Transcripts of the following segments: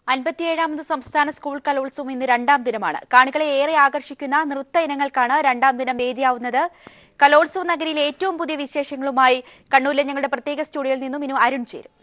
അൻപത്തിയേഴാമത് സംസ്ഥാന സ്കൂൾ കലോത്സവം ഇന്ന് രണ്ടാം ദിനമാണ് കാണികളെ ഏറെ ആകർഷിക്കുന്ന നൃത്ത ഇനങ്ങൾക്കാണ് രണ്ടാം ദിനം വേദിയാവുന്നത് കലോത്സവ നഗരിയിലെ ഏറ്റവും പുതിയ വിശേഷങ്ങളുമായി കണ്ണൂരിലെ ഞങ്ങളുടെ പ്രത്യേക സ്റ്റുഡിയോയിൽ നിന്നും ഇനി അരുൺ ചേരും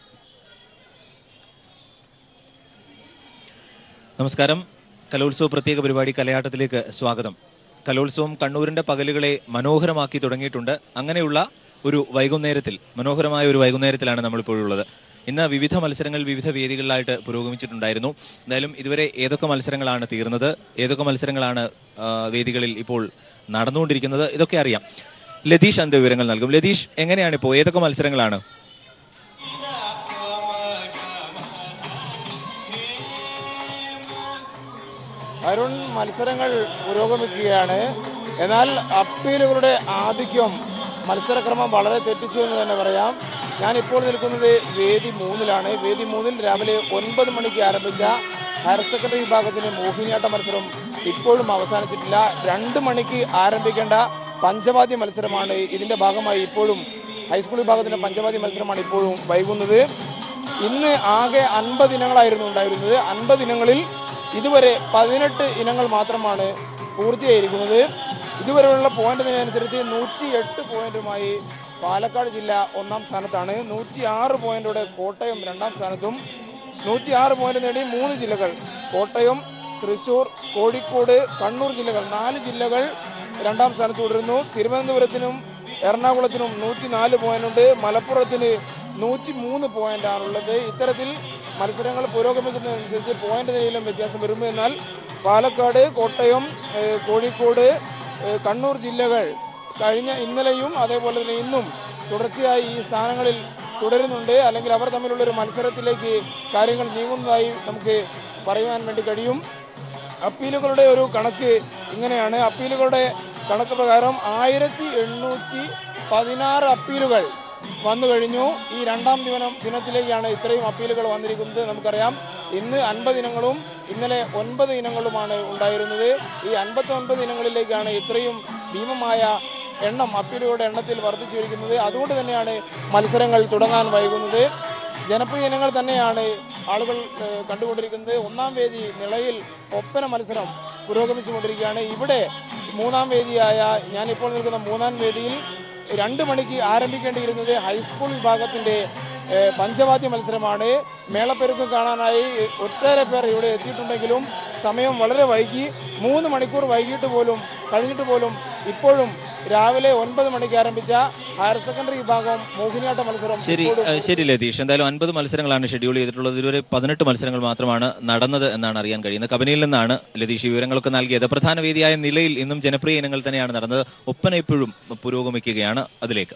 നമസ്കാരം കലോത്സവ പ്രത്യേക പരിപാടി കലയാട്ടത്തിലേക്ക് സ്വാഗതം കലോത്സവം കണ്ണൂരിന്റെ പകലുകളെ മനോഹരമാക്കി തുടങ്ങിയിട്ടുണ്ട് അങ്ങനെയുള്ള ഒരു വൈകുന്നേരത്തിൽ മനോഹരമായ ഒരു വൈകുന്നേരത്തിലാണ് നമ്മളിപ്പോഴുള്ളത് ഇന്ന് വിവിധ മത്സരങ്ങൾ വിവിധ വേദികളിലായിട്ട് പുരോഗമിച്ചിട്ടുണ്ടായിരുന്നു എന്തായാലും ഇതുവരെ ഏതൊക്കെ മത്സരങ്ങളാണ് തീർന്നത് ഏതൊക്കെ മത്സരങ്ങളാണ് ആ, വേദികളിൽ ഇപ്പോൾ നടന്നുകൊണ്ടിരിക്കുന്നത് ഇതൊക്കെ അറിയാം ലതീഷ് അതിന്റെ വിവരങ്ങൾ നൽകും ലതീഷ് എങ്ങനെയാണ് ഇപ്പോൾ ഏതൊക്കെ മത്സരങ്ങളാണ് അരുൺ മത്സരങ്ങൾ പുരോഗമിക്കുകയാണ് എന്നാൽ അപ്പീലുകളുടെ ആധിക്യം മത്സരക്രമം വളരെ തെറ്റിച്ചു എന്ന് തന്നെ പറയാം ഞാനിപ്പോൾ നിൽക്കുന്നത് വേദി മൂന്നിലാണ് വേദി മൂന്നിൽ രാവിലെ ഒൻപത് മണിക്ക് ആരംഭിച്ച ഹയർ സെക്കൻഡറി വിഭാഗത്തിൻ്റെ മോഹിനിയാട്ട മത്സരം ഇപ്പോഴും അവസാനിച്ചിട്ടില്ല രണ്ട് മണിക്ക് ആരംഭിക്കേണ്ട പഞ്ചവാദ്യ മത്സരമാണ് ഇതിൻ്റെ ഭാഗമായി ഇപ്പോഴും ഹൈസ്കൂൾ വിഭാഗത്തിൻ്റെ പഞ്ചവാദ്യ മത്സരമാണ് ഇപ്പോഴും വൈകുന്നത് ഇന്ന് ആകെ അൻപത് ഇനങ്ങളായിരുന്നു ഉണ്ടായിരുന്നത് അൻപത് ഇനങ്ങളിൽ ഇതുവരെ പതിനെട്ട് ഇനങ്ങൾ മാത്രമാണ് പൂർത്തിയായിരിക്കുന്നത് ഇതുവരെയുള്ള പോയിന്റ് നിലയനുസരിച്ച് നൂറ്റി എട്ട് പോയിന്റുമായി പാലക്കാട് ജില്ല ഒന്നാം സ്ഥാനത്താണ് നൂറ്റി ആറ് പോയിന്റോടെ കോട്ടയം രണ്ടാം സ്ഥാനത്തും നൂറ്റി ആറ് പോയിന്റ് നേടി മൂന്ന് ജില്ലകൾ കോട്ടയം തൃശൂർ കോഴിക്കോട് കണ്ണൂർ ജില്ലകൾ നാല് ജില്ലകൾ രണ്ടാം സ്ഥാനത്ത് തുടരുന്നു തിരുവനന്തപുരത്തിനും എറണാകുളത്തിനും നൂറ്റി നാല് പോയിന്റുണ്ട് മലപ്പുറത്തിന് നൂറ്റി മൂന്ന് പോയിന്റാണുള്ളത് ഇത്തരത്തിൽ മത്സരങ്ങൾ പുരോഗമിക്കുന്നതനുസരിച്ച് പോയിന്റ് നിലയിലും വ്യത്യാസം വരുന്നു എന്നാൽ പാലക്കാട് കോട്ടയം ഏഹ് കോഴിക്കോട് ഏഹ് കണ്ണൂർ ജില്ലകൾ കഴിഞ്ഞ ഇന്നലെയും അതേപോലെ തന്നെ ഇന്നും തുടർച്ചയായി ഈ സ്ഥാനങ്ങളിൽ തുടരുന്നുണ്ട് അല്ലെങ്കിൽ അവർ തമ്മിലുള്ള ഒരു മത്സരത്തിലേക്ക് കാര്യങ്ങൾ നീങ്ങുന്നതായി നമുക്ക് പറയുവാൻ വേണ്ടി കഴിയും അപ്പീലുകളുടെ ഒരു കണക്ക് ഇങ്ങനെയാണ് അപ്പീലുകളുടെ കണക്ക് പ്രകാരം ആയിരത്തി എണ്ണൂറ്റി പതിനാറ് അപ്പീലുകൾ വന്നു കഴിഞ്ഞു ഈ രണ്ടാം ദിനം ദിനത്തിലേക്കാണ് ഇത്രയും അപ്പീലുകൾ വന്നിരിക്കുന്നത് നമുക്കറിയാം ഇന്ന് അൻപത് ഇനങ്ങളും ഇന്നലെ ഒൻപത് ഇനങ്ങളുമാണ് ഉണ്ടായിരുന്നത് ഈ അൻപത്തി ഒൻപത് ഇനങ്ങളിലേക്കാണ് ഇത്രയും ഭീമമായ എണ്ണം അപ്പീലുകളുടെ എണ്ണത്തിൽ വർദ്ധിച്ചു വരിക്കുന്നത് അതുകൊണ്ട് തന്നെയാണ് മത്സരങ്ങൾ തുടങ്ങാൻ വൈകുന്നത് ജനപ്രിയ ഇനങ്ങൾ തന്നെയാണ് ആളുകൾ ഏഹ്, കണ്ടുകൊണ്ടിരിക്കുന്നത് ഒന്നാം വേദി നിളയിൽ ഒപ്പന മത്സരം പുരോഗമിച്ചുകൊണ്ടിരിക്കുകയാണ് ഇവിടെ മൂന്നാം വേദിയായ ഞാനിപ്പോൾ നിൽക്കുന്ന മൂന്നാം വേദിയിൽ രണ്ട് മണിക്ക് ആരംഭിക്കേണ്ടിയിരുന്നത് ഹൈസ്കൂൾ വിഭാഗത്തിൻ്റെ ഏഹ്, പഞ്ചവാദ്യ മത്സരമാണ് മേളപ്പെരുക്കം കാണാനായി ഒട്ടേറെ പേർ ഇവിടെ എത്തിയിട്ടുണ്ടെങ്കിലും സമയം വളരെ വൈകി മൂന്ന് മണിക്കൂർ വൈകിട്ട് പോലും കഴിഞ്ഞിട്ട് പോലും ഇപ്പോഴും രാവിലെ ഒൻപത് മണിക്ക് ആരംഭിച്ച ഹയർ സെക്കൻഡറി വിഭാഗം മോഹിനിയാട്ട മത്സരം ശരി ഇപ്പോഴും ഏഹ് ശരി ലതീഷ് എന്തായാലും അൻപത് മത്സരങ്ങളാണ് ഷെഡ്യൂൾ ചെയ്തിട്ടുള്ളത് ഇതുവരെ പതിനെട്ട് മത്സരങ്ങൾ മാത്രമാണ് നടന്നത് എന്നാണ് അറിയാൻ കഴിയുന്നത് കബനിയിൽ നിന്നാണ് ലതീഷ് ഈ വിവരങ്ങളൊക്കെ നൽകിയത് പ്രധാന വേദിയായ നിലയിൽ ഇന്നും ജനപ്രിയ ഇനങ്ങൾ തന്നെയാണ് നടന്നത് ഒപ്പന ഇപ്പോഴും പുരോഗമിക്കുകയാണ് അതിലേക്ക്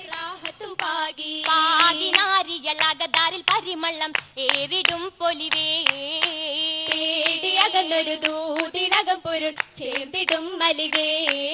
പാകിനാരിയളകതാരിൽ പരിമളം ഏറിടും പൊലിവേ പേടിയകന്നൊരു ദൂതിനകം പൊരുൾ ചേർന്നിടും മലിവേ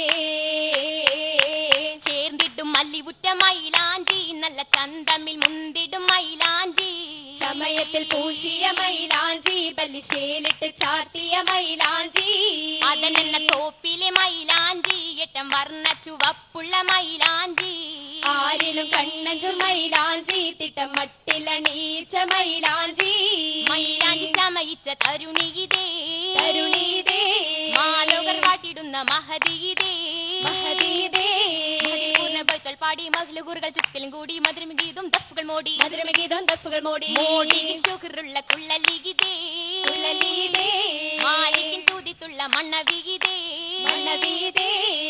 ചേർന്നിടും മല്ലിവുറ്റ മൈലാഞ്ചി നല്ല ചന്തമിൽ മുന്തിടും മൈലാഞ്ചി സമയത്തിൽ പൂശിയ മൈലാഞ്ചി പല്ലിശേലിട്ട് ചാർത്തിയ മൈലാഞ്ചി അതനെന്ന തോപ്പിലെ മൈലാഞ്ചി എട്ടം വർണ്ണ ചുവപ്പുള്ള മൈലാഞ്ചി ആരിലും കണ്ണഞ്ചു മൈലാഞ്ചി തിട്ടം മട്ടിലണീച്ച മൈലാഞ്ചി മൈലാഞ്ചി ചമയിച്ച തരുണിയിതേ തരുണീതേ മാലോകർ കാട്ടിടുന്ന മഹതിയിതേ മഹദീതേ പൂർണ്ണ ബൈത്തൽ പാടി മകളുകുറുകൾ ചുറ്റിലും കൂടി മധുരം ഗീതും ദഫുകൾ മോടി മധുരമഗീതം ദഫുകൾ മോടി മോടി ശുഹറുള്ള കുള്ളലിഗിതേ കുള്ളലിഗിതേ. മാലിക്കിൻ തൂതിത്തുള്ള മണ്ണവിഗിതേ മണ്ണവീതേ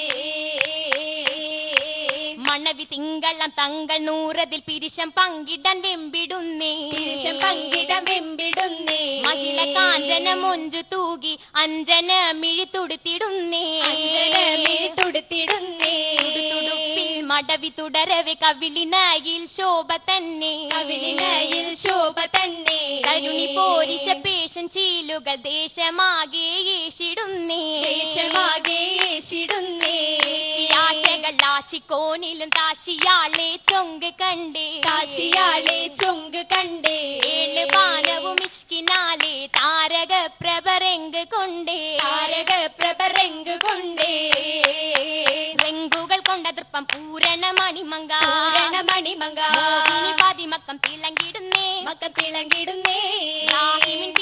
മണവി തിങ്കളം തങ്ങൾ നൂറതിൽ പിരിശം പങ്കിടാൻ വെമ്പിടുന്നേ തിരിശം പങ്കിടം വെമ്പിടുന്നേ മഹിള കാഞ്ചന മൊഞ്ചു തൂകി അഞ്ജന മിഴി തുടുത്തിടുന്നേ അഞ്ജന മിഴി തുടുത്തിടുന്നേ തുടുപ്പിൽ മടവി തുടരവെ കവിളിനയിൽ ശോഭ തന്നെ കവിളിനയിൽ ശോഭ തന്നെ കരുണി പോരിശ പേശൻ ചീലുകൾ ദേശമാകെ ഏശിടുന്നേ ദേശമാകെ യേശിടുന്നേ ആശകൾ ആശിക്കോണിലും താശിയാളെ ചൊങ്ക് കണ്ടേ കാശിയാളെ ചൊങ്ക് കണ്ടേ ഏഴ് പാനവും ഇഷ്കിനാലെ താരക പ്രഭരങ്ക് കൊണ്ടേ താരക പ്രഭരങ്ക് കൊണ്ടേ റെങ്കുകൾ കൊണ്ട ദൃപ്പം പൂരണ മണിമങ്ക പൂരണമണിമങ്ക മോഹിനി പാതിമക്കം തിളങ്ങിടുന്നേ മക്ക തിളങ്ങിടുന്നേ റാഹിമിൻ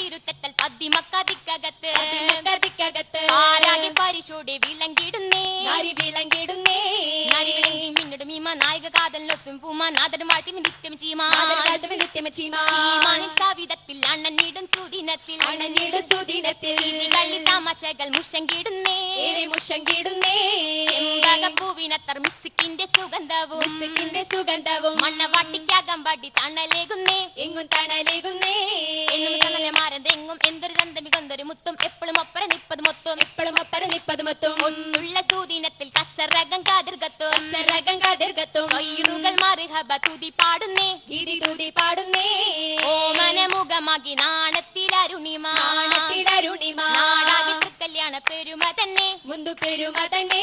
മാതരം വാഴ്ത്തി നിത്യം ചീമാ മാതരം വാഴ്ത്തും നിത്യം ചീമാ. ചീമാനിൽ കവിതത്തിൽ അണ്ണനീടും സുദിനത്തിൽ അണഞ്ഞിടും സുദിനത്തിൽ കളി തമാശകൾ മുഷങ്കിടുന്നേ ഏറെ മുഷങ്കിടുന്നേ ചെമ്പകപ്പൂവിനത്തർ മിസ്സിക്കിന്റെ സുഗന്ധവും മുസ്സക്കിന്റെ സുഗന്ധവും മണ്ണവാട്ടിക്കകമ്പടി തണലേകുന്നേ എങ്ങും തണലേകുന്നേ എന്നും തണലെ മാറതെങ്ങും എന്തൊരു ചന്തമി കൊന്തൊരു മുത്തും എപ്പോഴും ഒപ്പര നിപ്പത് മൊത്തം എപ്പോഴും അപ്പറ നിപ്പത് മൊത്തം ഒന്നുള്ള സൂദിനത്തിൽ കസറകം കാതിർകത്തും സരകം കതിർകത്തും കയ്യുറുകൾ മറുഹബ തുതി പാടുന്നേ ഗീതി തൂതി പാടുന്നേ ഓമന മുഖമാകി നാണത്തിലരുണിമ നാണത്തിലരുണിമ നാടാകി തൃക്കല്യാണ പെരുമ തന്നെ മുന്തു പെരുമ തന്നെ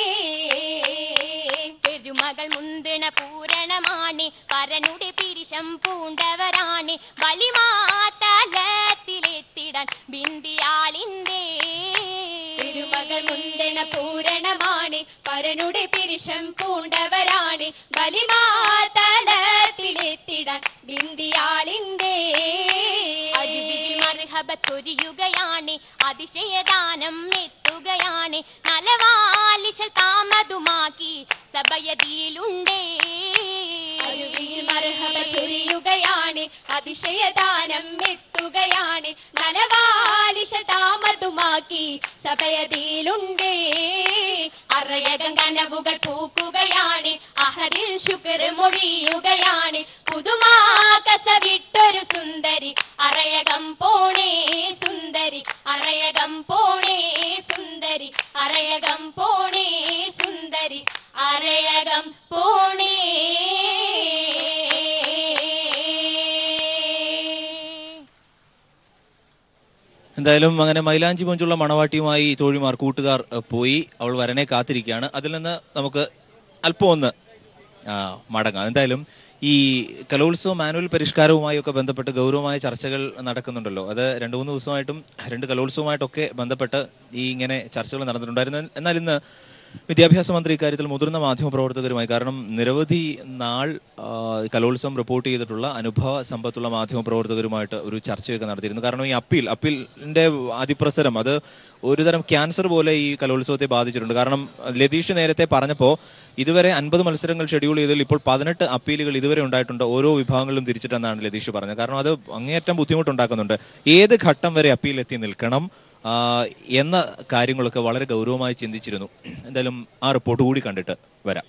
പെരുമകൾ മുന്തിണ പൂരണമാണ് പരനുടെ പിരിശം പൂണ്ടവരാണ് വലിമാതലത്തിലെത്തിടാൻ ബിന്ദിയാളിന്റെ തിരുമകൾ മുന്തണ പൂരണമാണ് പരനുടെ പിരിശം പൂണ്ടവരാണ് ബലിമാതലത്തിലെത്തിടാൻ ബിന്ദിയാളിന്റെ അരുവിയിൽ മർഹബ ചൊരിയുകയാണ് അതിശയദാനം എത്തുകയാണ് നലവാലിശൽ താമതുമാക്കി സഭയതിയിലുണ്ടേ അരുവിയിൽ മർഹബ ചൊരിയുകയാണ് അതിശയദാനം എത്തുകയാണ് നലവാലിശ താമതുമാക്കി സഭയതിയിലുണ്ടേ അറയകം കനവുകൾ പൂക്കുകയാണ് അഹദിൽ ശുക്ർ മൊഴിയുകയാണ് പുതുമാകസ വിട്ടൊരു സുന്ദരി അറയകം പോണേ സുന്ദരി അറയകം പോണേ സുന്ദരി അറയകം പോണേ സുന്ദരി അറയകം പോണേ എന്തായാലും അങ്ങനെ മൈലാഞ്ചി മൊഞ്ചുള്ള മണവാട്ടിയുമായി ഈ തോഴിമാർ കൂട്ടുകാർ അഹ്, പോയി അവൾ വരനെ കാത്തിരിക്കുകയാണ് അതിൽ നിന്ന് നമുക്ക് അല്പം ഒന്ന് ആ, മടങ്ങാം എന്തായാലും ഈ കലോത്സവ മാനുവൽ പരിഷ്കാരവുമായി ഒക്കെ ബന്ധപ്പെട്ട് ഗൗരവമായ ചർച്ചകൾ നടക്കുന്നുണ്ടല്ലോ അത് രണ്ട് മൂന്ന് ദിവസമായിട്ടും രണ്ട് കലോത്സവമായിട്ടൊക്കെ ബന്ധപ്പെട്ട് ഈ ഇങ്ങനെ ചർച്ചകൾ നടന്നിട്ടുണ്ടായിരുന്നു എന്നാൽ ഇന്ന് വിദ്യാഭ്യാസ മന്ത്രി ഇക്കാര്യത്തിൽ മുതിർന്ന മാധ്യമപ്രവർത്തകരുമായി കാരണം നിരവധി നാൾ ആ, കലോത്സവം റിപ്പോർട്ട് ചെയ്തിട്ടുള്ള അനുഭവ സമ്പത്തുള്ള മാധ്യമപ്രവർത്തകരുമായിട്ട് ഒരു ചർച്ചയൊക്കെ നടത്തിയിരുന്നു കാരണം ഈ അപ്പീൽ അപ്പീലിന്റെ അതിപ്രസരം അത് ഒരുതരം ക്യാൻസർ പോലെ ഈ കലോത്സവത്തെ ബാധിച്ചിട്ടുണ്ട് കാരണം ലതീഷ് നേരത്തെ പറഞ്ഞപ്പോൾ ഇതുവരെ അൻപത് മത്സരങ്ങൾ ഷെഡ്യൂൾ ചെയ്തതിൽ ഇപ്പോൾ പതിനെട്ട് അപ്പീലുകൾ ഇതുവരെ ഉണ്ടായിട്ടുണ്ട് ഓരോ വിഭാഗങ്ങളിലും തിരിച്ചിട്ടെന്നാണ് ലതീഷ് പറഞ്ഞത് കാരണം അത് അങ്ങേയറ്റം ബുദ്ധിമുട്ടുണ്ടാക്കുന്നുണ്ട് ഏത് ഘട്ടം വരെ അപ്പീൽ എത്തി നിൽക്കണം ആ, എന്ന കാര്യങ്ങളൊക്കെ വളരെ ഗൗരവമായി ചിന്തിച്ചിരുന്നു എന്തായാലും ആ റിപ്പോർട്ട് കൂടി കണ്ടിട്ട് വരാം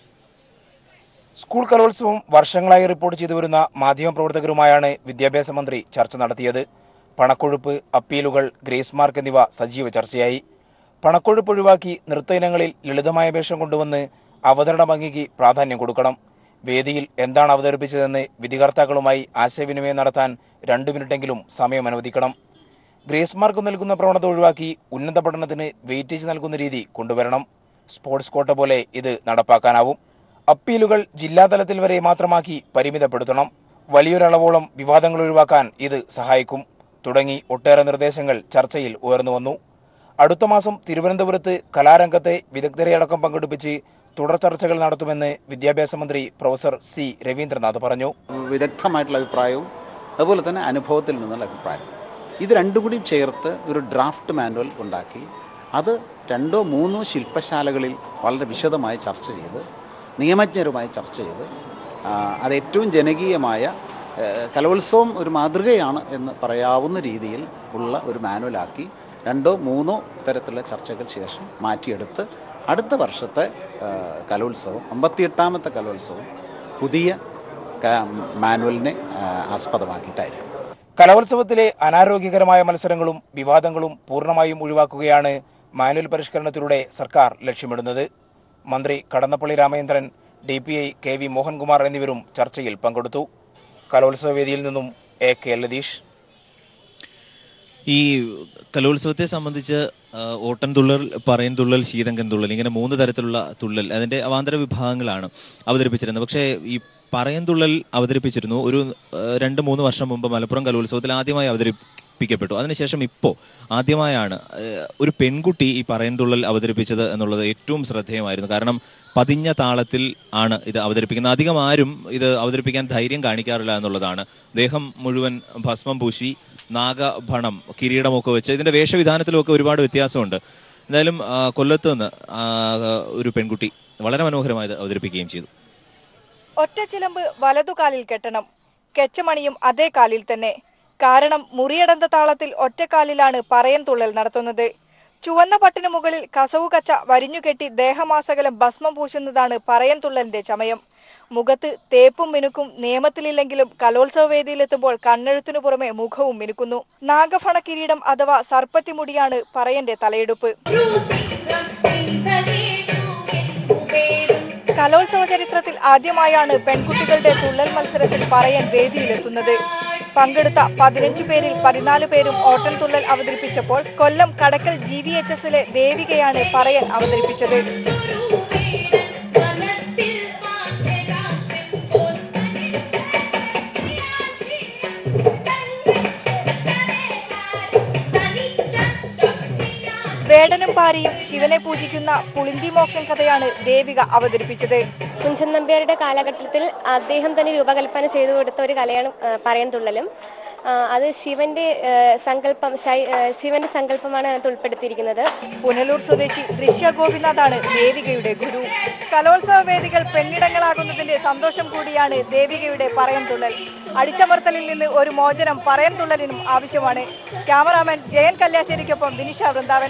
സ്കൂൾ കലോത്സവം വർഷങ്ങളായി റിപ്പോർട്ട് ചെയ്തു വരുന്ന മാധ്യമപ്രവർത്തകരുമായാണ് വിദ്യാഭ്യാസ മന്ത്രി ചർച്ച നടത്തിയത് പണക്കൊഴുപ്പ് അപ്പീലുകൾ ഗ്രേസ് മാർക്ക് എന്നിവ സജീവ ചർച്ചയായി പണക്കൊഴുപ്പ് ഒഴിവാക്കി നൃത്ത ഇനങ്ങളിൽ ലളിതമായ വേഷം കൊണ്ടുവന്ന് അവതരണ ഭംഗിക്ക് പ്രാധാന്യം കൊടുക്കണം വേദിയിൽ എന്താണ് അവതരിപ്പിച്ചതെന്ന് വിധികർത്താക്കളുമായി ആശയവിനിമയം നടത്താൻ രണ്ടു മിനിറ്റെങ്കിലും സമയം അനുവദിക്കണം ഗ്രേസ് മാർക്ക് നൽകുന്ന പ്രവണത ഒഴിവാക്കി ഉന്നത പഠനത്തിന് വെയിറ്റേജ് നൽകുന്ന രീതി കൊണ്ടുവരണം സ്പോർട്സ് കോട്ട പോലെ ഇത് നടപ്പാക്കാനാവും അപ്പീലുകൾ ജില്ലാതലത്തിൽ വരെ മാത്രമാക്കി പരിമിതപ്പെടുത്തണം വലിയൊരളവോളം വിവാദങ്ങൾ ഒഴിവാക്കാൻ ഇത് സഹായിക്കും തുടങ്ങി ഒട്ടേറെ നിർദ്ദേശങ്ങൾ ചർച്ചയിൽ ഉയർന്നു വന്നു അടുത്ത മാസം തിരുവനന്തപുരത്ത് കലാരംഗത്തെ വിദഗ്ധരെ അടക്കം പങ്കെടുപ്പിച്ച് തുടർ ചർച്ചകൾ നടത്തുമെന്ന് വിദ്യാഭ്യാസ മന്ത്രി പ്രൊഫസർ സി രവീന്ദ്രനാഥ് പറഞ്ഞു വിദഗ്ധമായിട്ടുള്ള അഭിപ്രായവും അതുപോലെ തന്നെ അനുഭവത്തിൽ നിന്നുള്ള അഭിപ്രായം ഇത് രണ്ടും കൂടി ചേർത്ത് ഒരു ഡ്രാഫ്റ്റ് മാനുവൽ ഉണ്ടാക്കി അത് രണ്ടോ മൂന്നോ ശില്പശാലകളിൽ വളരെ വിശദമായി ചർച്ച ചെയ്ത് നിയമജ്ഞരുമായി ചർച്ച ചെയ്ത് ആ, അത് ഏറ്റവും ജനകീയമായ ഏ, കലോത്സവം ഒരു മാതൃകയാണ് എന്ന് പറയാവുന്ന രീതിയിൽ ഉള്ള ഒരു മാനുവലാക്കി രണ്ടോ മൂന്നോ തരത്തിലുള്ള ചർച്ചകൾ ശേഷം മാറ്റിയെടുത്ത് അടുത്ത വർഷത്തെ ആ, കലോത്സവം അമ്പത്തിയെട്ടാമത്തെ കലോത്സവം പുതിയ ക- മാനുവലിനെ ആ, ആസ്പദമാക്കിയിട്ടായിരിക്കും കലോത്സവത്തിലെ അനാരോഗ്യകരമായ മത്സരങ്ങളും വിവാദങ്ങളും പൂർണ്ണമായും ഒഴിവാക്കുകയാണ് മാനുവൽ പരിഷ്കരണത്തിലൂടെ സർക്കാർ ലക്ഷ്യമിടുന്നത് മന്ത്രി Kadannappally Ramachandran D P I K V Mohankumar എന്നിവരും ചർച്ചയിൽ പങ്കെടുത്തു കലോത്സവ വേദിയിൽ നിന്നും എ കെ ലതീഷ് ഈ കലോത്സവത്തെ സംബന്ധിച്ച് ആ, ഓട്ടൻതുള്ളൽ പറയൻ തുള്ളൽ ശീതങ്കൻ തുള്ളൽ ഇങ്ങനെ മൂന്ന് തരത്തിലുള്ള തുള്ളൽ അതിൻ്റെ അവാന്തര വിഭാഗങ്ങളാണ് അവതരിപ്പിച്ചിരുന്നത് പക്ഷേ ഈ പറയൻ തുള്ളൽ അവതരിപ്പിച്ചിരുന്നു ഒരു ആ, രണ്ട് മൂന്ന് വർഷം മുമ്പ് മലപ്പുറം കലോത്സവത്തിൽ ആദ്യമായി അവതരിപ്പിക്കപ്പെട്ടു അതിനുശേഷം ഇപ്പോൾ ആദ്യമായാണ് ആ, ഒരു പെൺകുട്ടി ഈ പറയൻ തുള്ളൽ അവതരിപ്പിച്ചത് എന്നുള്ളത് ഏറ്റവും ശ്രദ്ധേയമായിരുന്നു കാരണം പതിഞ്ഞ താളത്തിൽ ആണ് ഇത് അവതരിപ്പിക്കുന്നത് അധികം ആരും ഇത് അവതരിപ്പിക്കാൻ ധൈര്യം കാണിക്കാറില്ല എന്നുള്ളതാണ് ദേഹം മുഴുവൻ ഭസ്മം പൂശി നാഗഭണം കിരീടമൊക്കെ വെച്ച് ഇതിന്റെ വേഷവിധാനത്തിലൊക്കെ ഒരുപാട് വ്യത്യാസമുണ്ട് എന്തായാലും ആ, കൊല്ലത്ത് നിന്ന് ആ, ഒരു പെൺകുട്ടി വളരെ മനോഹരമായത് അവതരിപ്പിക്കുകയും ചെയ്തു ഒറ്റച്ചിലമ്പ് വലതുകാലിൽ കെട്ടണം കെച്ചമണിയും അതേ കാലിൽ തന്നെ കാരണം മുറിയടന്ത താളത്തിൽ ഒറ്റക്കാലിലാണ് പറയൻ തുള്ളൽ നടത്തുന്നത് ചുവന്ന പട്ടിനു മുകളിൽ കസവു കച്ച വരിഞ്ഞുകെട്ടി ദേഹമാസകലം ഭസ്മം പൂശുന്നതാണ് പറയൻ തുള്ളലിന്റെ ചമയം മുഖത്ത് തേപ്പും മിനുക്കും നിയമത്തിലില്ലെങ്കിലും കലോത്സവ വേദിയിലെത്തുമ്പോൾ കണ്ണെഴുത്തിനു പുറമെ മുഖവും മിനുക്കുന്നു നാഗഫണ കിരീടം അഥവാ സർപ്പത്തിമുടിയാണ് പറയന്റെ തലയെടുപ്പ് കലോത്സവ ചരിത്രത്തിൽ ആദ്യമായാണ് പെൺകുട്ടികളുടെ തുള്ളൽ മത്സരത്തിൽ പറയൻ വേദിയിലെത്തുന്നത് പങ്കെടുത്ത പതിനഞ്ചു പേരിൽ പതിനാല് പേരും ഓട്ടൻ തുള്ളൽ അവതരിപ്പിച്ചപ്പോൾ Kollam Kadakkal G V H എസിലെ ദേവികയാണ് പറയൻ അവതരിപ്പിച്ചത് വേടനും ഭാര്യയും ശിവനെ പൂജിക്കുന്ന പുളിന്തി മോക്ഷം കഥയാണ് ദേവിക അവതരിപ്പിച്ചത് കുഞ്ചൻ നമ്പ്യാരുടെ കാലഘട്ടത്തിൽ അദ്ദേഹം തന്നെ രൂപകൽപ്പന ചെയ്തു കൊടുത്ത ഒരു കലയാണ് ആ, പറയൻ തുള്ളലും ആ, അത് ശിവന്റെ ആ, സങ്കല്പം ശൈ- ആ, ശിവന്റെ സങ്കല്പമാണ് അതിനകത്ത് ഉൾപ്പെടുത്തിയിരിക്കുന്നത് പുനലൂർ സ്വദേശി ദൃശ്യ ഗോപിനാഥാണ് ദേവികയുടെ ഗുരു കലോത്സവ വേദികൾ പെണ്ണിടങ്ങളാകുന്നതിന്റെ സന്തോഷം കൂടിയാണ് ദേവികയുടെ പറയൻ തുള്ളൽ അടിച്ചമർത്തലിൽ നിന്ന് ഒരു മോചനം പറയൻ തുള്ളലിനും ആവശ്യമാണ് ക്യാമറാമാൻ ജയൻ കല്യാശ്ശേരിക്കൊപ്പം വിനിഷ വൃന്ദാവൻ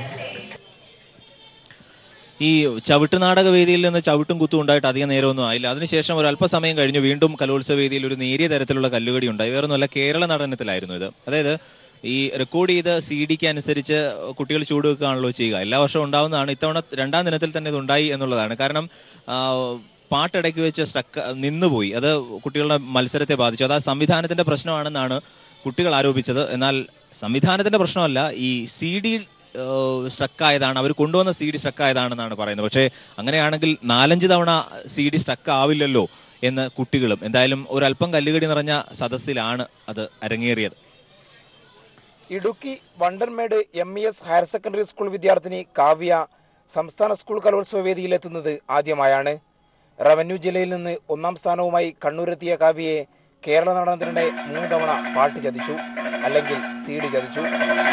ഈ ചവിട്ട് നാടക വേദിയിൽ നിന്ന് ചവിട്ടും കുത്തും ഉണ്ടായിട്ട് അധികം നേരമൊന്നും ആയില്ല അതിനുശേഷം ഒരു അല്പസമയം കഴിഞ്ഞ് വീണ്ടും കലോത്സവ വേദിയിൽ ഒരു നേരിയ തരത്തിലുള്ള കല്ലുകടി ഉണ്ടായി വേറൊന്നുമല്ല കേരള നടനത്തിലായിരുന്നു ഇത് അതായത് ഈ റെക്കോർഡ് ചെയ്ത സി ഡിക്ക് അനുസരിച്ച് കുട്ടികൾ ചൂടുവെക്കുകയാണല്ലോ ചെയ്യുക എല്ലാ വർഷവും ഉണ്ടാവുന്നതാണ് ഇത്തവണ രണ്ടാം ദിനത്തിൽ തന്നെ ഇത് ഉണ്ടായി എന്നുള്ളതാണ് കാരണം ആ, പാട്ടിടയ്ക്ക് വെച്ച് സ്റ്റക്ക് നിന്നുപോയി അത് കുട്ടികളുടെ മത്സരത്തെ ബാധിച്ചു അത് ആ സംവിധാനത്തിന്റെ പ്രശ്നമാണെന്നാണ് കുട്ടികൾ ആരോപിച്ചത് എന്നാൽ സംവിധാനത്തിന്റെ പ്രശ്നമല്ല ഈ സി ഡി സ്ട്രക്കായതാണ് അവർ കൊണ്ടുവന്ന സി ഡി സ്ട്രക്കായതാണെന്നാണ് പറയുന്നത് പക്ഷേ അങ്ങനെയാണെങ്കിൽ നാലഞ്ച് തവണ സി ഡി സ്ട്രക്ക് ആവില്ലല്ലോ എന്ന് കുട്ടികളും എന്തായാലും ഒരല്പം കല്ലുകടി നിറഞ്ഞ സദസ്സിലാണ് അത് അരങ്ങേറിയത് Idukki Vandanmedu M E S higher secondary school വിദ്യാർത്ഥിനി കാവ്യ സംസ്ഥാന സ്കൂൾ കലോത്സവ വേദിയിലെത്തുന്നത് ആദ്യമായാണ് റവന്യൂ ജില്ലയിൽ നിന്ന് ഒന്നാം സ്ഥാനവുമായി കണ്ണൂരെത്തിയ കാവ്യയെ കേരള നടനത്തിനിടെ മൂന്ന് തവണ പാട്ട് ചതിച്ചു അല്ലെങ്കിൽ സി ഡി ചതിച്ചു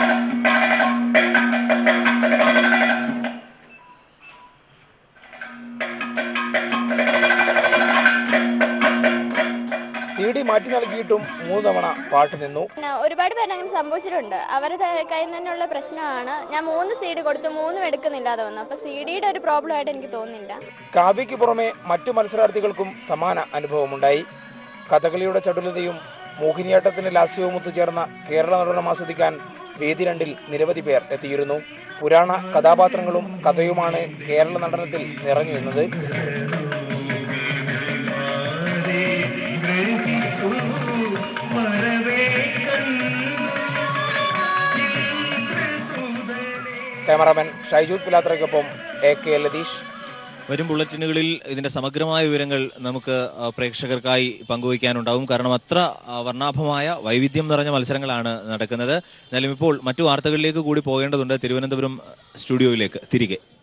സി ഡി മാറ്റി നൽകിയിട്ടും മൂന്ന് തവണ പാട്ട് നിന്നു പിന്നെ ഒരുപാട് പേര് അങ്ങനെ സംഭവിച്ചിട്ടുണ്ട് അവരുടെ കയ്യിൽ തന്നെയുള്ള പ്രശ്നമാണ് ഞാൻ മൂന്ന് സി ഡി കൊടുത്തു മൂന്നും എടുക്കുന്നില്ലാതെ വന്നു അപ്പൊ സി ഡിയുടെ ഒരു പ്രോബ്ലം ആയിട്ട് എനിക്ക് തോന്നുന്നില്ല കാവ്യയ്ക്ക് പുറമെ മറ്റു മത്സരാർത്ഥികൾക്കും സമാന അനുഭവമുണ്ടായി കഥകളിയുടെ ചടുലതയും മോഹിനിയാട്ടത്തിന്റെ ലാസ്യവും ഒത്തുചേർന്ന കേരള നടനം ആസ്വദിക്കാൻ വേദി രണ്ടിൽ നിരവധി പേർ എത്തിയിരുന്നു പുരാണ കഥാപാത്രങ്ങളും കഥയുമാണ് കേരള നടനത്തിൽ നിറഞ്ഞു നിന്നത് ക്യാമറാമാൻ ഷൈജൂത് പിലാത്രയ്ക്കൊപ്പം എ കെ ലതീഷ് വരും ബുള്ളറ്റിനുകളിൽ ഇതിന്റെ സമഗ്രമായ വിവരങ്ങൾ നമുക്ക് ആ, പ്രേക്ഷകർക്കായി പങ്കുവയ്ക്കാനുണ്ടാവും കാരണം അത്ര ആ, വർണ്ണാഭമായ വൈവിധ്യം നിറഞ്ഞ മത്സരങ്ങളാണ് നടക്കുന്നത് എന്നാലും ഇപ്പോൾ മറ്റു വാർത്തകളിലേക്ക് കൂടി പോകേണ്ടതുണ്ട് തിരുവനന്തപുരം സ്റ്റുഡിയോയിലേക്ക് തിരികെ